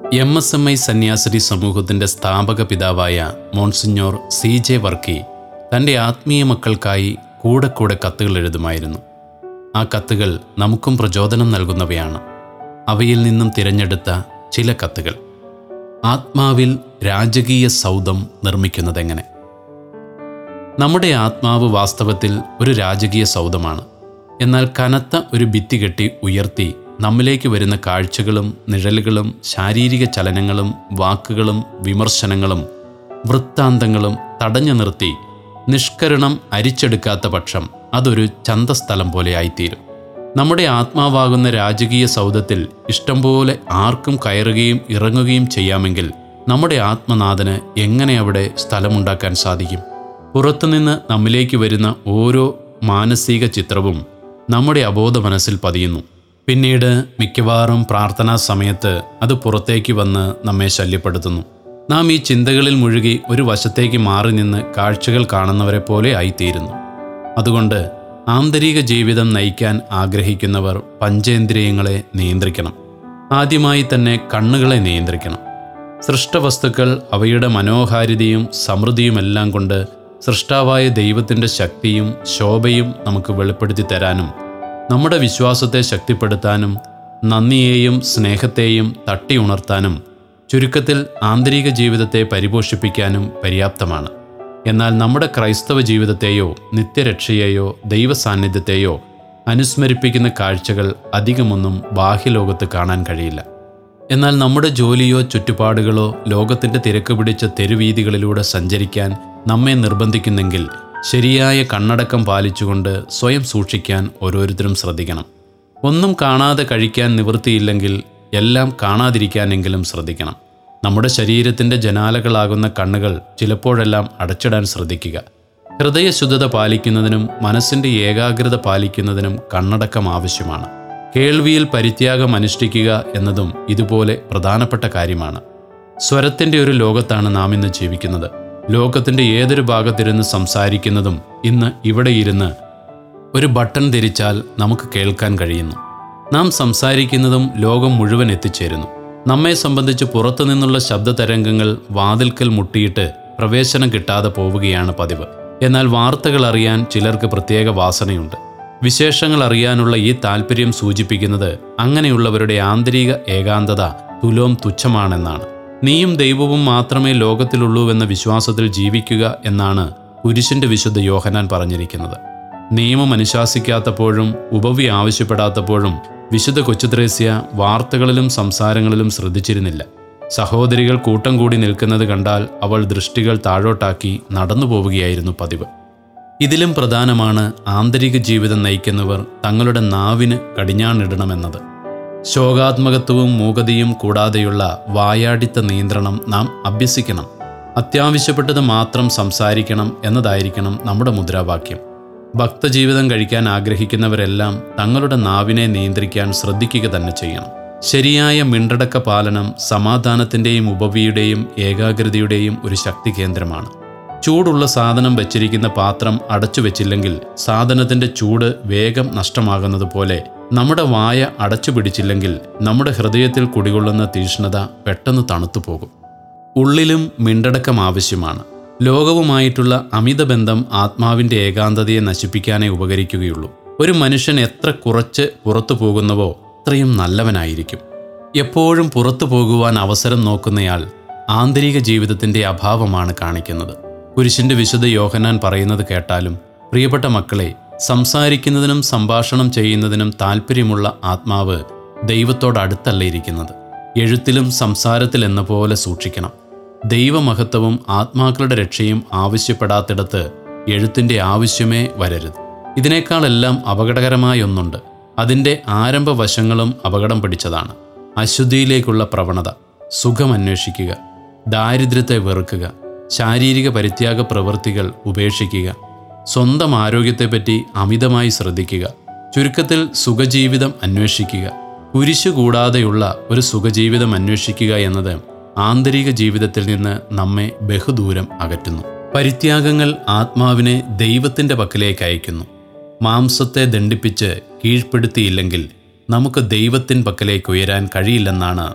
M S M I സന്യാസിനി സമൂഹത്തിൻ്റെ സ്ഥാപക പിതാവായ മോൺസിഞ്ഞോർ സി ജെ വർക്കി തൻ്റെ ആത്മീയ മക്കൾക്കായി കൂടെ കൂടെ കത്തുകൾ എഴുതുമായിരുന്നു ആ കത്തുകൾ നമുക്കും പ്രചോദനം നൽകുന്നവയാണ് അവയിൽ നിന്നും തിരഞ്ഞെടുത്ത ചില കത്തുകൾ ആത്മാവിൽ രാജകീയ സൗധം നിർമ്മിക്കുന്നതെങ്ങനെ നമ്മുടെ ആത്മാവ് വാസ്തവത്തിൽ ഒരു രാജകീയ സൗധമാണ് എന്നാൽ കനത്ത ഒരു ഭിത്തി കെട്ടി ഉയർത്തി നമ്മിലേക്ക് വരുന്ന കാഴ്ചകളും നിഴലുകളും ശാരീരിക ചലനങ്ങളും വാക്കുകളും വിമർശനങ്ങളും വൃത്താന്തങ്ങളും തടഞ്ഞു നിർത്തി നിഷ്കരണം അരിച്ചെടുക്കാത്ത പക്ഷം അതൊരു ചന്തസ്ഥലം പോലെ ആയിത്തീരും നമ്മുടെ ആത്മാവാകുന്ന രാജകീയ സൗധത്തിൽ ഇഷ്ടംപോലെ ആർക്കും കയറുകയും ഇറങ്ങുകയും ചെയ്യാമെങ്കിൽ നമ്മുടെ ആത്മനാഥന് എങ്ങനെ അവിടെ സ്ഥലമുണ്ടാക്കാൻ സാധിക്കും പുറത്തുനിന്ന് നമ്മിലേക്ക് വരുന്ന ഓരോ മാനസിക ചിത്രവും നമ്മുടെ അബോധ മനസ്സിൽ പതിയുന്നു പിന്നീട് മിക്കവാറും പ്രാർത്ഥനാ സമയത്ത് അത് പുറത്തേക്ക് വന്ന് നമ്മെ ശല്യപ്പെടുത്തുന്നു നാം ഈ ചിന്തകളിൽ മുഴുകി ഒരു വശത്തേക്ക് മാറി നിന്ന് കാഴ്ചകൾ കാണുന്നവരെ പോലെ ആയിത്തീരുന്നു അതുകൊണ്ട് ആന്തരിക ജീവിതം നയിക്കാൻ ആഗ്രഹിക്കുന്നവർ പഞ്ചേന്ദ്രിയങ്ങളെ നിയന്ത്രിക്കണം ആദ്യമായി തന്നെ കണ്ണുകളെ നിയന്ത്രിക്കണം സൃഷ്ടവസ്തുക്കൾ അവയുടെ മനോഹാരിതയും സമൃദ്ധിയുമെല്ലാം കൊണ്ട് സൃഷ്ടാവായ ദൈവത്തിൻ്റെ ശക്തിയും ശോഭയും നമുക്ക് വെളിപ്പെടുത്തി തരാനും നമ്മുടെ വിശ്വാസത്തെ ശക്തിപ്പെടുത്താനും നന്ദിയെയും സ്നേഹത്തെയും തട്ടി ഉണർത്താനും ചുരുക്കത്തിൽ ആന്തരിക ജീവിതത്തെ പരിപോഷിപ്പിക്കാനും പര്യാപ്തമാണ് എന്നാൽ നമ്മുടെ ക്രൈസ്തവ ജീവിതത്തെയോ നിത്യരക്ഷയെയോ ദൈവസാന്നിധ്യത്തെയോ അനുസ്മരിപ്പിക്കുന്ന കാഴ്ചകൾ അധികമൊന്നും ബാഹ്യലോകത്ത് കാണാൻ കഴിയില്ല എന്നാൽ നമ്മുടെ ജോലിയോ ചുറ്റുപാടുകളോ ലോകത്തിൻ്റെ തിരക്ക് പിടിച്ച തെരുവീതികളിലൂടെ സഞ്ചരിക്കാൻ നമ്മെ നിർബന്ധിക്കുന്നെങ്കിൽ ശരിയായ കണ്ണടക്കം പാലിച്ചുകൊണ്ട് സ്വയം സൂക്ഷിക്കാൻ ഓരോരുത്തരും ശ്രദ്ധിക്കണം ഒന്നും കാണാതെ കഴിക്കാൻ നിവൃത്തിയില്ലെങ്കിൽ എല്ലാം കാണാതിരിക്കാനെങ്കിലും ശ്രദ്ധിക്കണം നമ്മുടെ ശരീരത്തിൻ്റെ ജനാലകളാകുന്ന കണ്ണുകൾ ചിലപ്പോഴെല്ലാം അടച്ചിടാൻ ശ്രദ്ധിക്കുക ഹൃദയശുദ്ധത പാലിക്കുന്നതിനും മനസ്സിൻ്റെ ഏകാഗ്രത പാലിക്കുന്നതിനും കണ്ണടക്കം ആവശ്യമാണ് കേൾവിയിൽ പരിത്യാഗം അനുഷ്ഠിക്കുക എന്നതും ഇതുപോലെ പ്രധാനപ്പെട്ട കാര്യമാണ് സ്വരത്തിൻ്റെ ഒരു ലോകത്താണ് നാം ഇന്ന് ജീവിക്കുന്നത് ലോകത്തിൻ്റെ ഏതൊരു ഭാഗത്തിരുന്ന് സംസാരിക്കുന്നതും ഇന്ന് ഇവിടെ ഇരുന്ന് ഒരു ബട്ടൺ തിരിച്ചാൽ നമുക്ക് കേൾക്കാൻ കഴിയുന്നു നാം സംസാരിക്കുന്നതും ലോകം മുഴുവൻ എത്തിച്ചേരുന്നു നമ്മെ സംബന്ധിച്ച് പുറത്തു നിന്നുള്ള ശബ്ദ തരംഗങ്ങൾ വാതിൽക്കൽ മുട്ടിയിട്ട് പ്രവേശനം കിട്ടാതെ പോവുകയാണ് പതിവ് എന്നാൽ വാർത്തകൾ അറിയാൻ ചിലർക്ക് പ്രത്യേക വാസനയുണ്ട് വിശേഷങ്ങൾ അറിയാനുള്ള ഈ താല്പര്യം സൂചിപ്പിക്കുന്നത് അങ്ങനെയുള്ളവരുടെ ആന്തരിക ഏകാന്തത തുലോം തുച്ഛമാണെന്നാണ് നീയും ദൈവവും മാത്രമേ ലോകത്തിലുള്ളൂവെന്ന വിശ്വാസത്തിൽ ജീവിക്കുക എന്നാണ് കുരിശിന്റെ വിശുദ്ധ യോഹനാൻ പറഞ്ഞിരിക്കുന്നത് നിയമം അനുശാസിക്കാത്തപ്പോഴും ഉപവി ആവശ്യപ്പെടാത്തപ്പോഴും വിശുദ്ധ കൊച്ചുത്രേസ്യ വാർത്തകളിലും സംസാരങ്ങളിലും ശ്രദ്ധിച്ചിരുന്നില്ല സഹോദരികൾ കൂട്ടം കൂടി നിൽക്കുന്നത് കണ്ടാൽ അവൾ ദൃഷ്ടികൾ താഴോട്ടാക്കി നടന്നു പോവുകയായിരുന്നു പതിവ് ഇതിലും പ്രധാനമാണ് ആന്തരിക ജീവിതം നയിക്കുന്നവർ തങ്ങളുടെ നാവിന് കടിഞ്ഞാണിടണമെന്നത് ശോകാത്മകത്വവും മൂകതയും കൂടാതെയുള്ള വായാടിത്ത നിയന്ത്രണം നാം അഭ്യസിക്കണം അത്യാവശ്യപ്പെട്ടത് മാത്രം സംസാരിക്കണം എന്നതായിരിക്കണം നമ്മുടെ മുദ്രാവാക്യം ഭക്തജീവിതം കഴിക്കാൻ ആഗ്രഹിക്കുന്നവരെല്ലാം തങ്ങളുടെ നാവിനെ നിയന്ത്രിക്കാൻ ശ്രദ്ധിക്കുക തന്നെ ചെയ്യണം ശരിയായ മിണ്ടടക്ക പാലനം സമാധാനത്തിൻ്റെയും ഉപവിയുടെയും ഏകാഗ്രതയുടെയും ഒരു ശക്തി കേന്ദ്രമാണ് ചൂടുള്ള സാധനം വച്ചിരിക്കുന്ന പാത്രം അടച്ചു വെച്ചില്ലെങ്കിൽ സാധനത്തിന്റെ ചൂട് വേഗം നഷ്ടമാകുന്നത് പോലെ നമ്മുടെ വായ അടച്ചു പിടിച്ചില്ലെങ്കിൽ നമ്മുടെ ഹൃദയത്തിൽ കുടികൊള്ളുന്ന തീഷ്ണത പെട്ടെന്ന് തണുത്തു പോകും ഉള്ളിലും മിണ്ടടക്കം ആവശ്യമാണ് ലോകവുമായിട്ടുള്ള അമിത ബന്ധം ആത്മാവിൻ്റെ ഏകാന്തതയെ നശിപ്പിക്കാനേ ഉപകരിക്കുകയുള്ളൂ ഒരു മനുഷ്യൻ എത്ര കുറച്ച് പുറത്തു പോകുന്നുവോ അത്രയും നല്ലവനായിരിക്കും എപ്പോഴും പുറത്തു പോകുവാൻ അവസരം നോക്കുന്നയാൾ ആന്തരിക ജീവിതത്തിൻ്റെ അഭാവമാണ് കാണിക്കുന്നത് കുരിശിൻ്റെ വിശുദ്ധ യോഹനാൻ പറയുന്നത് കേട്ടാലും പ്രിയപ്പെട്ട മക്കളെ സംസാരിക്കുന്നതിനും സംഭാഷണം ചെയ്യുന്നതിനും താല്പര്യമുള്ള ആത്മാവ് ദൈവത്തോടടുത്തല്ല ഇരിക്കുന്നത് എഴുത്തിലും സംസാരത്തിൽ എന്ന പോലെ സൂക്ഷിക്കണം ദൈവമഹത്വവും ആത്മാക്കളുടെ രക്ഷയും ആവശ്യപ്പെടാത്തിടത്ത് എഴുത്തിൻ്റെ ആവശ്യമേ വരരുത് ഇതിനേക്കാളെല്ലാം അപകടകരമായ ഒന്നുണ്ട് അതിൻ്റെ ആരംഭ വശങ്ങളും അപകടം പിടിച്ചതാണ് അശുദ്ധിയിലേക്കുള്ള പ്രവണത സുഖം അന്വേഷിക്കുക ദാരിദ്ര്യത്തെ വെറുക്കുക ശാരീരിക പരിത്യാഗ പ്രവൃത്തികൾ ഉപേക്ഷിക്കുക സ്വന്തം ആരോഗ്യത്തെപ്പറ്റി അമിതമായി ശ്രദ്ധിക്കുക ചുരുക്കത്തിൽ സുഖജീവിതം അന്വേഷിക്കുക കുരിശു കൂടാതെയുള്ള ഒരു സുഖജീവിതം അന്വേഷിക്കുക എന്നത് ആന്തരിക ജീവിതത്തിൽ നിന്ന് നമ്മെ ബഹുദൂരം അകറ്റുന്നു പരിത്യാഗങ്ങൾ ആത്മാവിനെ ദൈവത്തിൻ്റെ പക്കലേക്ക് അയക്കുന്നു മാംസത്തെ ദണ്ഡിപ്പിച്ച് കീഴ്പ്പെടുത്തിയില്ലെങ്കിൽ നമുക്ക് ദൈവത്തിൻ പക്കലേക്ക് ഉയരാൻ കഴിയില്ലെന്നാണ്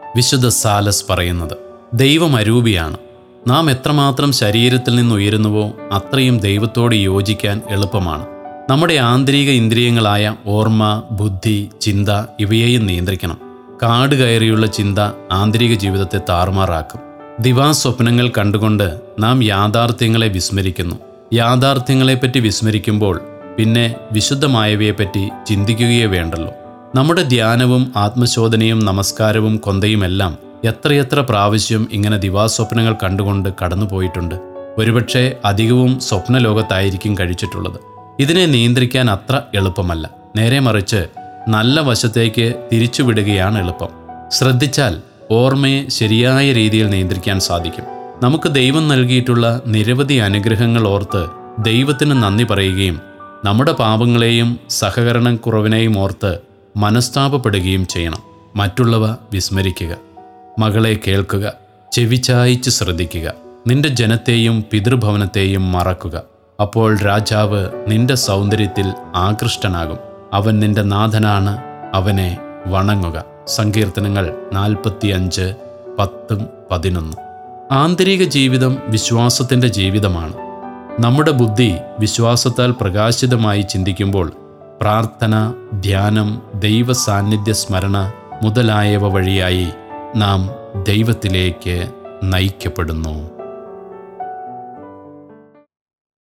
വിശുദ്ധ സാലസ് പറയുന്നത് ദൈവം അരൂപിയാണ് നാം എത്രമാത്രം ശരീരത്തിൽ നിന്ന് ഉയരുന്നുവോ അത്രയും ദൈവത്തോട് യോജിക്കാൻ എളുപ്പമാണ് നമ്മുടെ ആന്തരിക ഇന്ദ്രിയങ്ങളായ ഓർമ്മ ബുദ്ധി ചിന്ത ഇവയെയും നിയന്ത്രിക്കണം കാട് കയറിയുള്ള ചിന്ത ആന്തരിക ജീവിതത്തെ താറുമാറാക്കും ദിവാസ്വപ്നങ്ങൾ കണ്ടുകൊണ്ട് നാം യാഥാർത്ഥ്യങ്ങളെ വിസ്മരിക്കുന്നു യാഥാർത്ഥ്യങ്ങളെപ്പറ്റി വിസ്മരിക്കുമ്പോൾ പിന്നെ വിശുദ്ധമായവയെപ്പറ്റി ചിന്തിക്കുകയേ വേണ്ടല്ലോ നമ്മുടെ ധ്യാനവും ആത്മശോധനയും നമസ്കാരവും കൊന്തയുമെല്ലാം എത്രയെത്ര പ്രാവശ്യം ഇങ്ങനെ ദിവാസ്വപ്നങ്ങൾ കണ്ടുകൊണ്ട് കടന്നുപോയിട്ടുണ്ട് ഒരുപക്ഷെ അധികവും സ്വപ്നലോകത്തായിരിക്കും കഴിച്ചിട്ടുള്ളത് ഇതിനെ നിയന്ത്രിക്കാൻ അത്ര എളുപ്പമല്ല നേരെ മറിച്ച് നല്ല വശത്തേക്ക് തിരിച്ചുവിടുകയാണ് എളുപ്പം ശ്രദ്ധിച്ചാൽ ഓർമ്മയെ ശരിയായ രീതിയിൽ നിയന്ത്രിക്കാൻ സാധിക്കും നമുക്ക് ദൈവം നൽകിയിട്ടുള്ള നിരവധി അനുഗ്രഹങ്ങൾ ഓർത്ത് ദൈവത്തിന് നന്ദി പറയുകയും നമ്മുടെ പാപങ്ങളെയും സഹകരണം കുറവിനെയും ഓർത്ത് മനസ്താപപ്പെടുകയും ചെയ്യണം മറ്റുള്ളവ വിസ്മരിക്കുക മകളെ കേൾക്കുക ചെവിച്ചായിച്ച് ശ്രദ്ധിക്കുക നിന്റെ ജനത്തെയും പിതൃഭവനത്തെയും മറക്കുക അപ്പോൾ രാജാവ് നിന്റെ സൗന്ദര്യത്തിൽ ആകൃഷ്ടനാകും അവൻ നിന്റെ നാഥനാണ് അവനെ വണങ്ങുക സങ്കീർത്തനങ്ങൾ നാൽപ്പത്തിയഞ്ച് പത്തും പതിനൊന്ന് ആന്തരിക ജീവിതം വിശ്വാസത്തിൻ്റെ ജീവിതമാണ് നമ്മുടെ ബുദ്ധി വിശ്വാസത്താൽ പ്രകാശിതമായി ചിന്തിക്കുമ്പോൾ പ്രാർത്ഥന ധ്യാനം ദൈവ സാന്നിധ്യ സ്മരണ മുതലായവ വഴിയായി നാം ദൈവത്തിലേക്ക് നയിക്കപ്പെടുന്നു